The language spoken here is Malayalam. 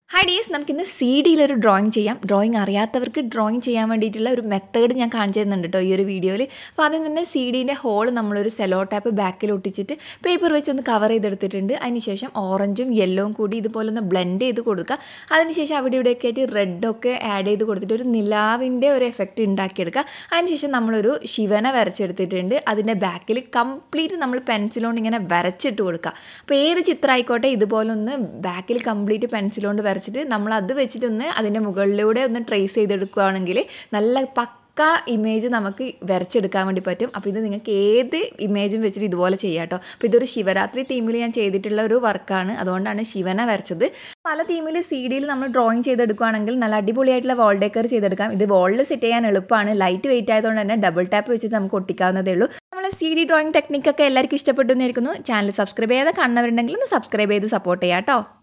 ഹായ് ഡീസ് നമുക്കിന്ന് സി ഡിയിലൊരു ഡ്രോയിങ് ചെയ്യാം ഡ്രോയിങ് അറിയാത്തവർക്ക് ഡ്രോയിങ് ചെയ്യാൻ വേണ്ടിയിട്ടുള്ള ഒരു മെത്തേഡ് ഞാൻ കാണിച്ചു തരുന്നുണ്ട് കേട്ടോ ഈ ഒരു വീഡിയോയിൽ അപ്പോൾ ആദ്യം തന്നെ സി ഡീൻ്റെ ഹോൾ നമ്മളൊരു സെലോ ടാപ്പ് ബാക്കിൽ ഒട്ടിച്ചിട്ട് പേപ്പർ വെച്ചൊന്ന് കവർ ചെയ്തെടുത്തിട്ടുണ്ട് അതിനുശേഷം ഓറഞ്ചും യെല്ലോവും കൂടി ഇതുപോലെ ഒന്ന് ബ്ലെൻഡ് ചെയ്ത് കൊടുക്കുക അതിനുശേഷം അവിടെ ഇവിടെയൊക്കെ ആയിട്ട് റെഡൊക്കെ ആഡ് ചെയ്ത് കൊടുത്തിട്ട് ഒരു നിലാവിൻ്റെ ഒരു എഫക്റ്റ് ഉണ്ടാക്കിയെടുക്കുക അതിനുശേഷം നമ്മളൊരു ശിവനെ വരച്ചെടുത്തിട്ടുണ്ട് അതിൻ്റെ ബാക്കിൽ കംപ്ലീറ്റ് നമ്മൾ പെൻസിൽ കൊണ്ട് ഇങ്ങനെ വരച്ചിട്ട് കൊടുക്കുക അപ്പോൾ ഏത് ചിത്രം ആയിക്കോട്ടെ ഇതുപോലെ ഒന്ന് ബാക്കിൽ കംപ്ലീറ്റ് പെൻസിൽ കൊണ്ട് വരച്ചിട്ട് നമ്മൾ അത് വെച്ചിട്ടൊന്ന് അതിൻ്റെ മുകളിലൂടെ ഒന്ന് ട്രേസ് ചെയ്തെടുക്കുകയാണെങ്കിൽ നല്ല പക്ക ഇമേജ് നമുക്ക് വരച്ചെടുക്കാൻ വേണ്ടി പറ്റും അപ്പോൾ ഇത് നിങ്ങൾക്ക് ഏത് ഇമേജും വെച്ചിട്ട് ഇതുപോലെ ചെയ്യാം കേട്ടോ അപ്പോൾ ഇതൊരു ശിവരാത്രി തീമിൽ ഞാൻ ചെയ്തിട്ടുള്ള ഒരു വർക്കാണ് അതുകൊണ്ടാണ് ശിവനെ വരച്ചത് പല തീമിൽ സി ഡിയിൽ നമ്മൾ ഡ്രോയിങ് ചെയ്തെടുക്കുകയാണെങ്കിൽ നല്ല അടിപൊളിയായിട്ടുള്ള വാൾ ഡെക്കർ ചെയ്തെടുക്കാം ഇത് വാളിൽ സെറ്റ് ചെയ്യാൻ എളുപ്പമാണ് ലൈറ്റ് വെയിറ്റ് ആയതുകൊണ്ട് തന്നെ ഡബിൾ ടാപ്പ് വെച്ചിട്ട് നമുക്ക് ഒട്ടിക്കാവുന്നതേ ഉള്ളൂ നമ്മളെ സി ഡി ഡ്രോയിങ് ടെക്നിക്കൊക്കെ എല്ലാവർക്കും ഇഷ്ടപ്പെട്ടു എന്നിരിക്കുന്നു ചാനൽ സബ്സ്ക്രൈബ് ചെയ്യാതെ കാണുന്നവരുണ്ടെങ്കിൽ ഒന്ന് സബ്സ്ക്രൈബ് ചെയ്ത് സപ്പോർട്ട് ചെയ്യാം കേട്ടോ